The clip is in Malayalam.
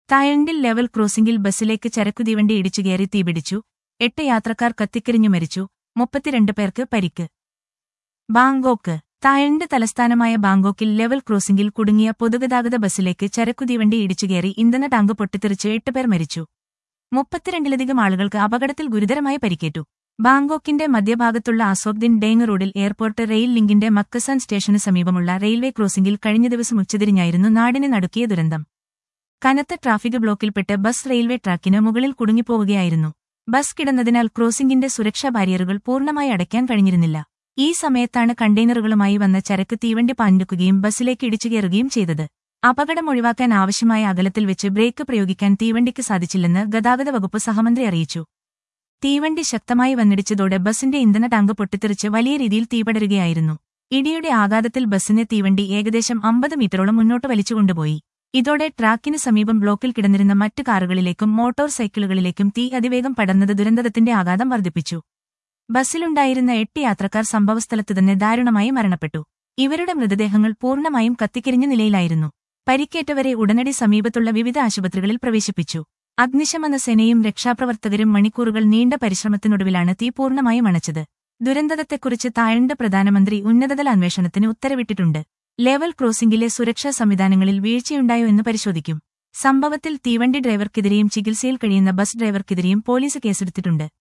തായ്ലൻഡിൽ ലെവൽ ക്രോസിംഗിൽ ബസ്സിലേക്ക് ചരക്കുതീവണ്ടി ഇടിച്ചുകയറി തീപിടിച്ചു എട്ട് യാത്രക്കാർ കത്തിക്കരിഞ്ഞു മരിച്ചു മുപ്പത്തിരണ്ട് പേർക്ക് പരിക്ക് ബാങ്കോക്ക് തായ്ലൻഡ് തലസ്ഥാനമായ ബാങ്കോക്കിൽ ലെവൽ ക്രോസിംഗിൽ കുടുങ്ങിയ പൊതുഗതാഗത ബസ്സിലേക്ക് ചരക്കുതീവണ്ടി ഇടിച്ചുകയറി ഇന്ധന ടാങ്ക് പൊട്ടിത്തെറിച്ച് എട്ട് പേർ മരിച്ചു മുപ്പത്തിരണ്ടിലധികം ആളുകൾക്ക് അപകടത്തിൽ ഗുരുതരമായി പരിക്കേറ്റു ബാങ്കോക്കിന്റെ മധ്യഭാഗത്തുള്ള അസോക്ദിൻ ഡേങ് റോഡിൽ എയർപോർട്ട് റെയിൽ ലിങ്കിന്റെ മക്കസാൻ സ്റ്റേഷന് സമീപമുള്ള റെയിൽവേ ക്രോസിംഗിൽ കഴിഞ്ഞ ദിവസം ഉച്ചതിരിഞ്ഞായിരുന്നു നാടിനെ നടുക്കിയ ദുരന്തം കനത്ത ട്രാഫിക് ബ്ലോക്കിൽപ്പെട്ട് ബസ് റെയിൽവേ ട്രാക്കിന് മുകളിൽ കുടുങ്ങിപ്പോവുകയായിരുന്നു ബസ് കിടന്നതിനാൽ ക്രോസിംഗിന്റെ സുരക്ഷാ ബാരിയറുകൾ പൂർണ്ണമായി അടയ്ക്കാൻ കഴിഞ്ഞിരുന്നില്ല ഈ സമയത്താണ് കണ്ടെയ്നറുകളുമായി വന്ന ചരക്ക് തീവണ്ടി പാഞ്ഞെടുക്കുകയും ബസ്സിലേക്ക് ഇടിച്ചുകയറുകയും ചെയ്തത് അപകടം ഒഴിവാക്കാൻ ആവശ്യമായ അകലത്തിൽ വെച്ച് ബ്രേക്ക് പ്രയോഗിക്കാൻ തീവണ്ടിക്ക് സാധിച്ചില്ലെന്ന് ഗതാഗത വകുപ്പ് സഹമന്ത്രി അറിയിച്ചു തീവണ്ടി ശക്തമായി വന്നിടിച്ചതോടെ ബസിന്റെ ഇന്ധന ടാങ്ക് പൊട്ടിത്തെറിച്ച് വലിയ രീതിയിൽ തീപടരുകയായിരുന്നു ഇടിയുടെ ആഘാതത്തിൽ ബസ്സിനെ തീവണ്ടി ഏകദേശം അമ്പത് മീറ്ററോളം മുന്നോട്ട് വലിച്ചുകൊണ്ടുപോയി ഇതോടെ ട്രാക്കിന് സമീപം ബ്ലോക്കിൽ കിടന്നിരുന്ന മറ്റു കാറുകളിലേക്കും മോട്ടോർ സൈക്കിളുകളിലേക്കും തീ അതിവേഗം പടർന്നത് ദുരന്തത്തിന്റെ ആഘാതം വർദ്ധിപ്പിച്ചു ബസ്സിലുണ്ടായിരുന്ന എട്ട് യാത്രക്കാർ സംഭവസ്ഥലത്ത് തന്നെ ദാരുണമായി മരണപ്പെട്ടു ഇവരുടെ മൃതദേഹങ്ങൾ പൂർണ്ണമായും കത്തിക്കരിഞ്ഞ നിലയിലായിരുന്നു പരിക്കേറ്റവരെ ഉടനടി സമീപത്തുള്ള വിവിധ ആശുപത്രികളിൽ പ്രവേശിപ്പിച്ചു അഗ്നിശമന സേനയും രക്ഷാപ്രവർത്തകരും മണിക്കൂറുകൾ നീണ്ട പരിശ്രമത്തിനൊടുവിലാണ് തീ പൂർണ്ണമായും അണച്ചത് ദുരന്തത്തെക്കുറിച്ച് താഴ്ന്ന പ്രധാനമന്ത്രി ഉന്നതതല അന്വേഷണത്തിന് ഉത്തരവിട്ടിട്ടുണ്ട് ലെവൽ ക്രോസിംഗിലെ സുരക്ഷാ സംവിധാനങ്ങളിൽ വീഴ്ചയുണ്ടായോ എന്ന് പരിശോധിക്കും സംഭവത്തിൽ തീവണ്ടി ഡ്രൈവർക്കെതിരെയും ചികിത്സയിൽ കഴിയുന്ന ബസ് ഡ്രൈവർക്കെതിരെയും പോലീസ് കേസെടുത്തിട്ടുണ്ട്